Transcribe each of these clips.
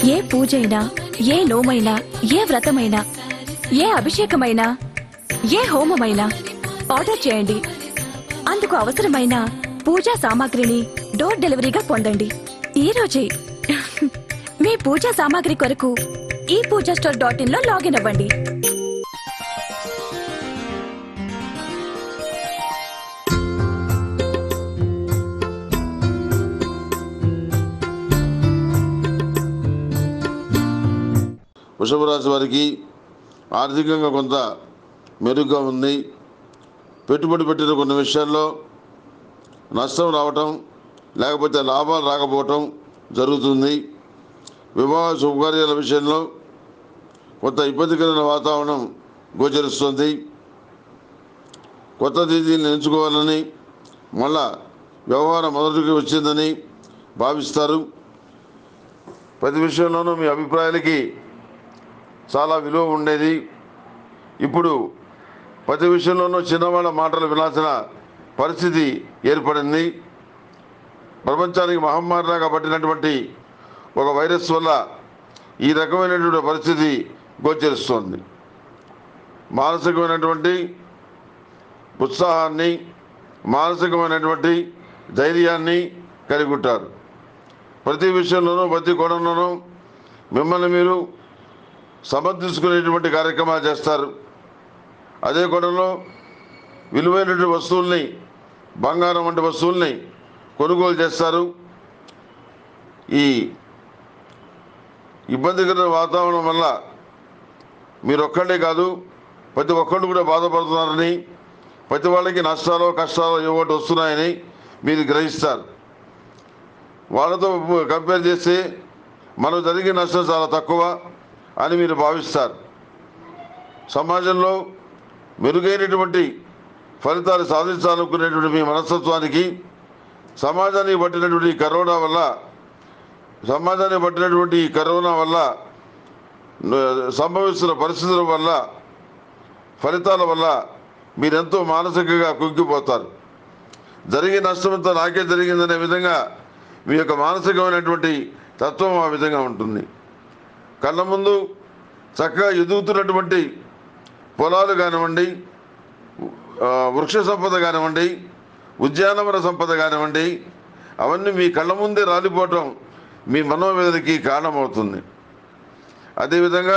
ఏ పూజైనా ఏ నోమైనా ఏ వ్రతమైనా ఏ అభిషేకమైనా ఏ హోమమైనా ఆర్డర్ చేయండి అందుకు అవసరమైన పూజా సామాగ్రిని డోర్ డెలివరీగా పొందండి ఈ రోజే మీ పూజా సామాగ్రి కొరకు ఈ పూజా స్టోర్ డాట్ ఇన్ లో లాగిన్ అవ్వండి వృషభ రాశి వారికి ఆర్థికంగా కొంత మెరుగ్గా ఉంది పెట్టుబడి పెట్టిన కొన్ని విషయాల్లో నష్టం రావటం లేకపోతే లాభాలు రాకపోవటం జరుగుతుంది వివాహ శుభకార్యాల విషయంలో కొంత ఇబ్బందికరమైన వాతావరణం గోచరిస్తుంది కొత్త తేదీని ఎంచుకోవాలని మళ్ళా వ్యవహారం మొదటికి వచ్చిందని భావిస్తారు ప్రతి విషయంలోనూ మీ అభిప్రాయాలకి చాలా విలువ ఉండేది ఇప్పుడు ప్రతి విషయంలోనూ చిన్నవాళ్ళ మాటలు వినాల్సిన పరిస్థితి ఏర్పడింది ప్రపంచానికి మహమ్మారిలాగా పట్టినటువంటి ఒక వైరస్ వల్ల ఈ రకమైనటువంటి పరిస్థితి గోచరిస్తోంది మానసికమైనటువంటి ఉత్సాహాన్ని మానసికమైనటువంటి ధైర్యాన్ని కలిగి ఉంటారు ప్రతి విషయంలోనూ ప్రతి కోణంలోనూ మిమ్మల్ని మీరు సమర్థించుకునేటువంటి కార్యక్రమాలు చేస్తారు అదే కోణంలో విలువైనటువంటి వస్తువుల్ని బంగారం వంటి వస్తువుల్ని కొనుగోలు చేస్తారు ఈ ఇబ్బందికర వాతావరణం వల్ల మీరు ఒక్కళ్ళే కాదు ప్రతి ఒక్కళ్ళు కూడా బాధపడుతున్నారని ప్రతి వాళ్ళకి నష్టాలు కష్టాలు ఏవో ఒకటి వస్తున్నాయని మీరు గ్రహిస్తారు వాళ్ళతో కంపేర్ చేస్తే మనకు జరిగే నష్టం చాలా తక్కువ అని మీరు భావిస్తారు సమాజంలో మెరుగైనటువంటి ఫలితాలు సాధించాలనుకునేటువంటి మీ మనస్తత్వానికి సమాజానికి పట్టినటువంటి ఈ కరోనా వల్ల సమాజానికి పట్టినటువంటి ఈ కరోనా వల్ల న- సంభవిస్తున్న పరిస్థితుల వల్ల ఫలితాల వల్ల మీరెంతో మానసికంగా కుంగిపోతారు జరిగే నష్టమంతా నాకే జరిగిందనే విధంగా మీ యొక్క మానసికమైనటువంటి తత్వం ఆ విధంగా ఉంటుంది కళ్ళ ముందు చక్కగా ఎదుగుతున్నటువంటి పొలాలు కానివ్వండి ఆ, వృక్ష సంపద కానివ్వండి ఉద్యానవన సంపద కానివ్వండి అవన్నీ మీ కళ్ళ ముందే రాలిపోవటం మీ మనోవేదనకి కారణమవుతుంది అదేవిధంగా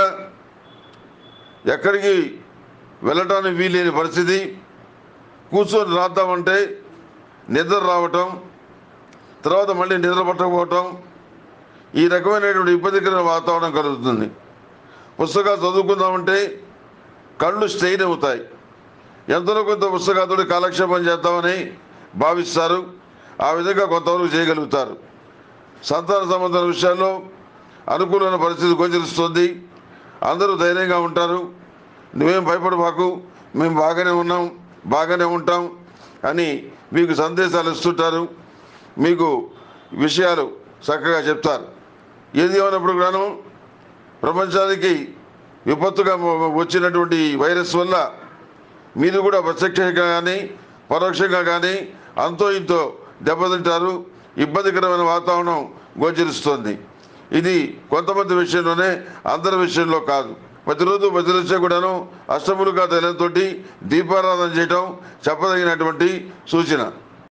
ఎక్కడికి వెళ్ళటానికి వీలేని పరిస్థితి కూర్చొని రాద్దామంటే నిద్ర రావటం తర్వాత మళ్ళీ నిద్ర పట్టకపోవటం ఈ రకమైనటువంటి ఇబ్బందికరమైన వాతావరణం కలుగుతుంది పుస్తకాలు చదువుకుందామంటే కళ్ళు స్ట్రెయిన్ అవుతాయి ఎంతలో కొంత పుస్తకాలతో కాలక్షేపం చేద్దామని భావిస్తారు ఆ విధంగా కొంతవరకు చేయగలుగుతారు సంతాన సంబంధం విషయాల్లో అనుకూలమైన పరిస్థితి గోచరిస్తుంది అందరూ ధైర్యంగా ఉంటారు నువ్వేం భయపడబాకు మేము బాగానే ఉన్నాం బాగానే ఉంటాం అని మీకు సందేశాలు ఇస్తుంటారు మీకు విషయాలు చక్కగా చెప్తారు ఏది ఏమైనప్పుడు కూడాను ప్రపంచానికి విపత్తుగా మ- వచ్చినటువంటి ఈ వైరస్ వల్ల మీరు కూడా ప్రత్యక్షంగా కానీ పరోక్షంగా కానీ అంతో ఇంతో దెబ్బతింటారు ఇబ్బందికరమైన వాతావరణం గోచరిస్తోంది ఇది కొంతమంది విషయంలోనే అందరి విషయంలో కాదు ప్రతిరోజు ప్రతిరోజు కూడాను అష్టములుగా తైలంతో దీపారాధన చేయటం చెప్పదగినటువంటి సూచన